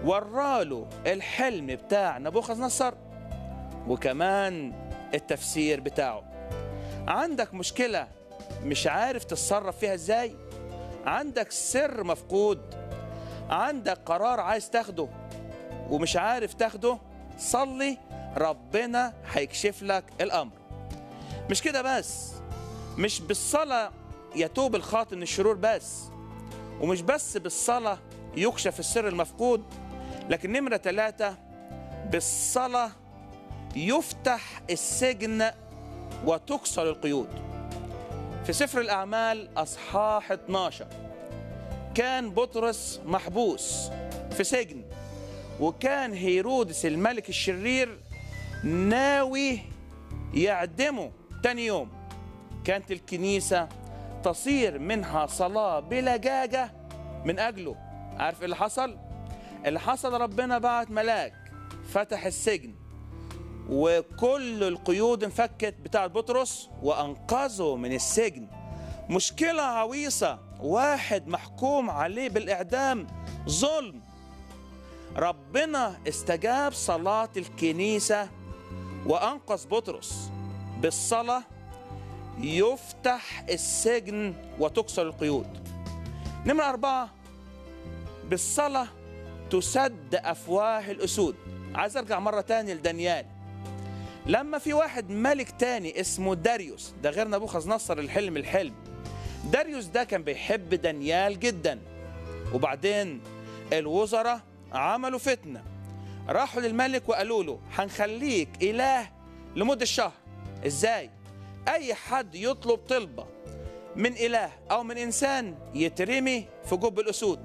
وراله الحلم بتاع نبوخذ نصر وكمان التفسير بتاعه عندك مشكلة مش عارف تتصرف فيها ازاي عندك سر مفقود عندك قرار عايز تاخده ومش عارف تاخده صلي ربنا هيكشف لك الامر مش كده بس مش بالصلاة يتوب الخاطئ من الشرور بس ومش بس بالصلاة يكشف السر المفقود لكن نمرة ثلاثة بالصلاة يفتح السجن وتكسر القيود في سفر الأعمال أصحاح 12 كان بطرس محبوس في سجن وكان هيرودس الملك الشرير ناوي يعدمه تاني يوم كانت الكنيسة تصير منها صلاة بلجاجة من أجله عارف إيه اللي حصل؟ اللي حصل ربنا بعت ملاك فتح السجن وكل القيود انفكت بتاعت بطرس وأنقذه من السجن مشكلة عويصة واحد محكوم عليه بالإعدام ظلم ربنا استجاب صلاة الكنيسة وأنقذ بطرس بالصلاة يفتح السجن وتكسر القيود نمرة أربعة بالصلاة تسد أفواه الأسود عايز أرجع مرة تاني لدانيال لما في واحد ملك تاني اسمه داريوس ده غير نبوخذ نصر الحلم الحلم داريوس ده كان بيحب دانيال جدا وبعدين الوزراء عملوا فتنة راحوا للملك وقالوا له هنخليك إله لمدة شهر إزاي؟ أي حد يطلب طلبة من إله أو من إنسان يترمي في جب الأسود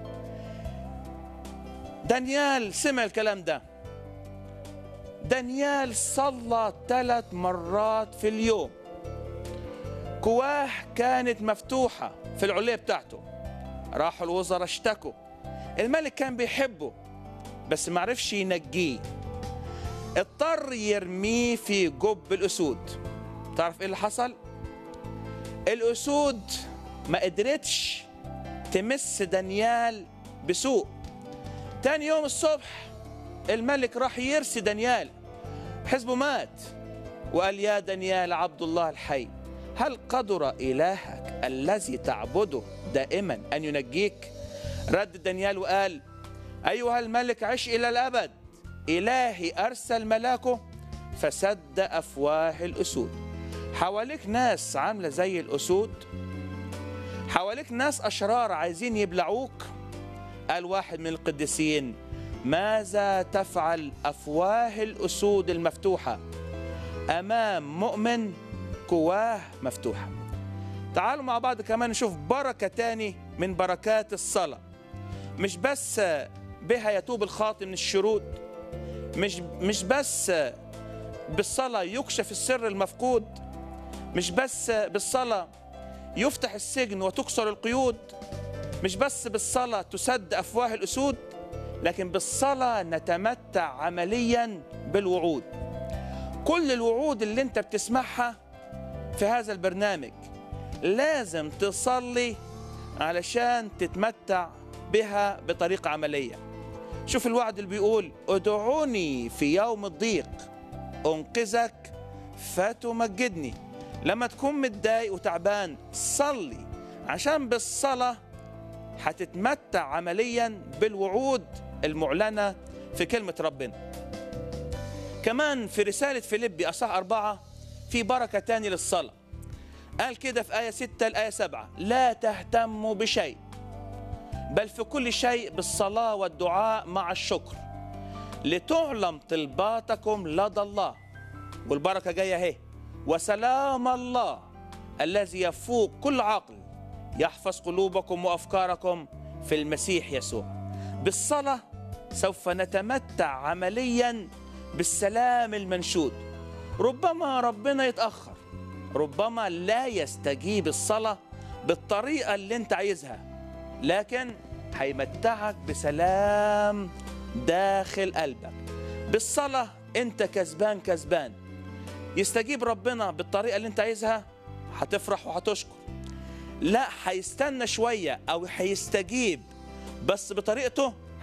دانيال سمع الكلام ده دانيال صلى ثلاث مرات في اليوم كواه كانت مفتوحة في العلية بتاعته راحوا الوزراء اشتكوا الملك كان بيحبه بس معرفش ينجيه اضطر يرميه في جب الأسود تعرف ايه اللي حصل؟ الأسود ما قدرتش تمس دانيال بسوء تاني يوم الصبح الملك راح يرسي دانيال حزبه مات وقال يا دانيال عبد الله الحي هل قدر إلهك الذي تعبده دائما أن ينجيك رد دانيال وقال أيها الملك عش إلى الأبد إلهي أرسل ملاكه فسد أفواه الأسود حواليك ناس عاملة زي الأسود حواليك ناس أشرار عايزين يبلعوك قال واحد من القديسين ماذا تفعل أفواه الأسود المفتوحة أمام مؤمن كواه مفتوحة تعالوا مع بعض كمان نشوف بركة تاني من بركات الصلاة مش بس بها يتوب الخاطئ من الشرود مش مش بس بالصلاة يكشف السر المفقود مش بس بالصلاة يفتح السجن وتكسر القيود مش بس بالصلاة تسد أفواه الأسود لكن بالصلاة نتمتع عمليا بالوعود كل الوعود اللي انت بتسمعها في هذا البرنامج لازم تصلي علشان تتمتع بها بطريقة عملية شوف الوعد اللي بيقول ادعوني في يوم الضيق انقذك فتمجدني لما تكون متضايق وتعبان صلي عشان بالصلاة هتتمتع عمليا بالوعود المعلنة في كلمة ربنا كمان في رسالة فيليبي أصح أربعة في بركة تاني للصلاة قال كده في آية ستة الآية سبعة لا تهتموا بشيء بل في كل شيء بالصلاة والدعاء مع الشكر لتعلم طلباتكم لدى الله والبركة جاية اهي وسلام الله الذي يفوق كل عقل يحفظ قلوبكم وأفكاركم في المسيح يسوع بالصلاة سوف نتمتع عمليا بالسلام المنشود ربما ربنا يتأخر ربما لا يستجيب الصلاة بالطريقة اللي انت عايزها لكن هيمتعك بسلام داخل قلبك بالصلاة انت كسبان كسبان يستجيب ربنا بالطريقة اللي انت عايزها هتفرح وهتشكر لا هيستنى شوية او هيستجيب بس بطريقته